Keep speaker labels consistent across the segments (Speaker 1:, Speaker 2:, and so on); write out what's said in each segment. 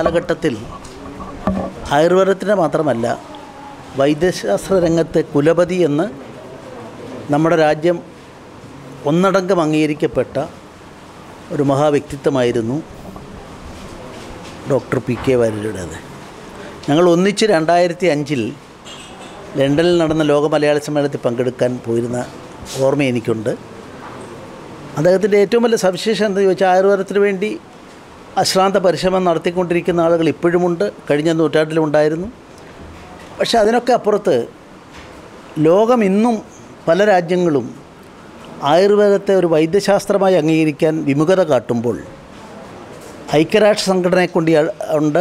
Speaker 1: കാലഘട്ടത്തിൽ ആയുർവേദത്തിൻ്റെ മാത്രമല്ല വൈദ്യശാസ്ത്ര രംഗത്തെ കുലപതി എന്ന് നമ്മുടെ രാജ്യം ഒന്നടങ്കം അംഗീകരിക്കപ്പെട്ട ഒരു മഹാവ്യക്തിത്വമായിരുന്നു ഡോക്ടർ പി കെ വാര്യരുടേത് ഞങ്ങൾ ഒന്നിച്ച് രണ്ടായിരത്തി അഞ്ചിൽ ലണ്ടനിൽ നടന്ന ലോക മലയാള സമ്മേളനത്തിൽ പങ്കെടുക്കാൻ പോയിരുന്ന ഓർമ്മ എനിക്കുണ്ട് അദ്ദേഹത്തിൻ്റെ ഏറ്റവും വലിയ സവിശേഷത എന്താ ചോദിച്ചാൽ ആയുർവേദത്തിന് വേണ്ടി അശ്രാന്ത പരിശ്രമം നടത്തിക്കൊണ്ടിരിക്കുന്ന ആളുകൾ ഇപ്പോഴുമുണ്ട് കഴിഞ്ഞ നൂറ്റാണ്ടിലുണ്ടായിരുന്നു പക്ഷേ അതിനൊക്കെ അപ്പുറത്ത് ലോകം ഇന്നും പല രാജ്യങ്ങളും ആയുർവേദത്തെ ഒരു വൈദ്യശാസ്ത്രമായി അംഗീകരിക്കാൻ വിമുഖത കാട്ടുമ്പോൾ ഐക്യരാഷ്ട്ര സംഘടനയെ കൊണ്ട് ഇയാൾ- ഉണ്ട്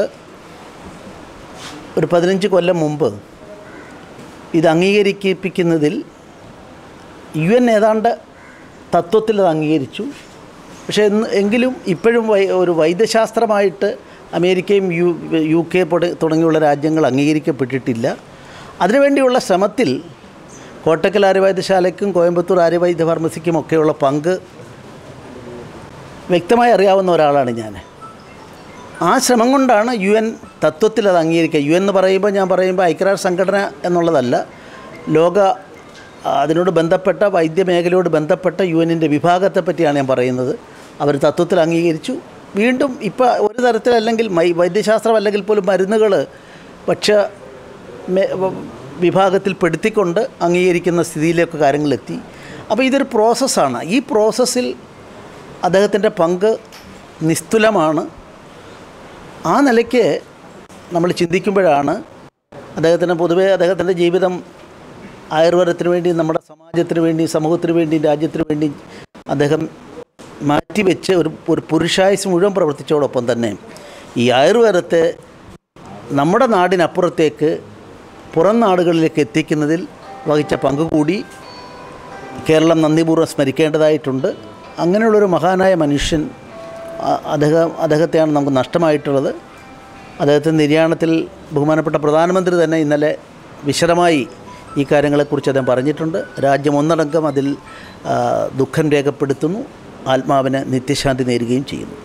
Speaker 1: ഒരു പതിനഞ്ച് കൊല്ലം മുമ്പ് ഇത് അംഗീകരിപ്പിക്കുന്നതിൽ യു എൻ ഏതാണ്ട് തത്വത്തിൽ അത് അംഗീകരിച്ചു പക്ഷേ എന്ന് എങ്കിലും ഇപ്പോഴും വൈ ഒരു വൈദ്യശാസ്ത്രമായിട്ട് അമേരിക്കയും യു യു കെ പൊട- തുടങ്ങിയുള്ള രാജ്യങ്ങൾ അംഗീകരിക്കപ്പെട്ടിട്ടില്ല അതിനുവേണ്ടിയുള്ള ശ്രമത്തിൽ കോട്ടക്കൽ ആര്യവൈദ്യശാലയ്ക്കും കോയമ്പത്തൂർ ആര്യവൈദ്യ ഫാർമസിക്കും ഒക്കെയുള്ള പങ്ക് വ്യക്തമായി അറിയാവുന്ന ഒരാളാണ് ഞാൻ ആ ശ്രമം കൊണ്ടാണ് യു എൻ തത്വത്തിൽ അത് അംഗീകരിക്കുക യു എൻ എന്ന് പറയുമ്പോൾ ഞാൻ പറയുമ്പോൾ ഐക്യരാഷ്ട്ര സംഘടന എന്നുള്ളതല്ല ലോക ആ, അതിനോട് ബന്ധപ്പെട്ട വൈദ്യമേഖലയോട് ബന്ധപ്പെട്ട യു എന്നിൻ്റെ വിഭാഗത്തെ പറ്റിയാണ് ഞാൻ പറയുന്നത് അവർ തത്വത്തിൽ അംഗീകരിച്ചു വീണ്ടും ഇപ്പോൾ ഒരു തരത്തിലല്ലെങ്കിൽ മൈ വൈദ്യശാസ്ത്രം അല്ലെങ്കിൽ പോലും മരുന്നുകൾ ഭക്ഷ്യ മേ- വ- വിഭാഗത്തിൽ പെടുത്തിക്കൊണ്ട് അംഗീകരിക്കുന്ന സ്ഥിതിയിലേക്ക് കാര്യങ്ങളെത്തി അപ്പോൾ ഇതൊരു പ്രോസസ്സാണ് ഈ പ്രോസസ്സിൽ അദ്ദേഹത്തിൻ്റെ പങ്ക് നിസ്തുലമാണ് ആ നിലയ്ക്ക് നമ്മൾ ചിന്തിക്കുമ്പോഴാണ് അദ്ദേഹത്തിന് പൊതുവേ അദ്ദേഹത്തിൻ്റെ ജീവിതം ആയുർവേദത്തിന് വേണ്ടി നമ്മുടെ സമാജത്തിന് വേണ്ടി സമൂഹത്തിന് വേണ്ടി രാജ്യത്തിന് വേണ്ടി അദ്ദേഹം മാറ്റിവെച്ച് ഒരു ഒരു പുരുഷായുസ് മുഴുവൻ പ്രവർത്തിച്ചതോടൊപ്പം തന്നെ ഈ ആയുർവേദത്തെ നമ്മുടെ നാടിനപ്പുറത്തേക്ക് പുറം നാടുകളിലേക്ക് എത്തിക്കുന്നതിൽ വഹിച്ച പങ്ക് കൂടി കേരളം നന്ദിപൂർവ്വം സ്മരിക്കേണ്ടതായിട്ടുണ്ട് അങ്ങനെയുള്ളൊരു മഹാനായ മനുഷ്യൻ അ- അദ്ദേഹം അദ്ദേഹത്തെയാണ് നമുക്ക് നഷ്ടമായിട്ടുള്ളത് അദ്ദേഹത്തിൻ്റെ നിര്യാണത്തിൽ ബഹുമാനപ്പെട്ട പ്രധാനമന്ത്രി തന്നെ ഇന്നലെ വിശദമായി ഈ കാര്യങ്ങളെക്കുറിച്ച് അദ്ദേഹം പറഞ്ഞിട്ടുണ്ട് രാജ്യം ഒന്നടങ്കം അതിൽ ആ, ദുഃഖം രേഖപ്പെടുത്തുന്നു ആത്മാവിന് നിത്യശാന്തി നേരുകയും ചെയ്യുന്നു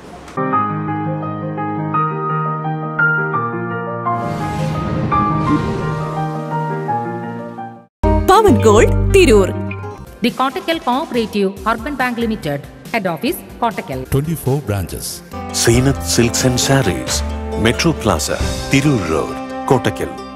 Speaker 2: Pavan gold Tirur
Speaker 3: The Kottakkal Cooperative Urban Bank Limited, Head Office, Kottakkal.
Speaker 4: 24 branches.
Speaker 5: Zeenath silks and sarees metro plaza Tirur road Kottakkal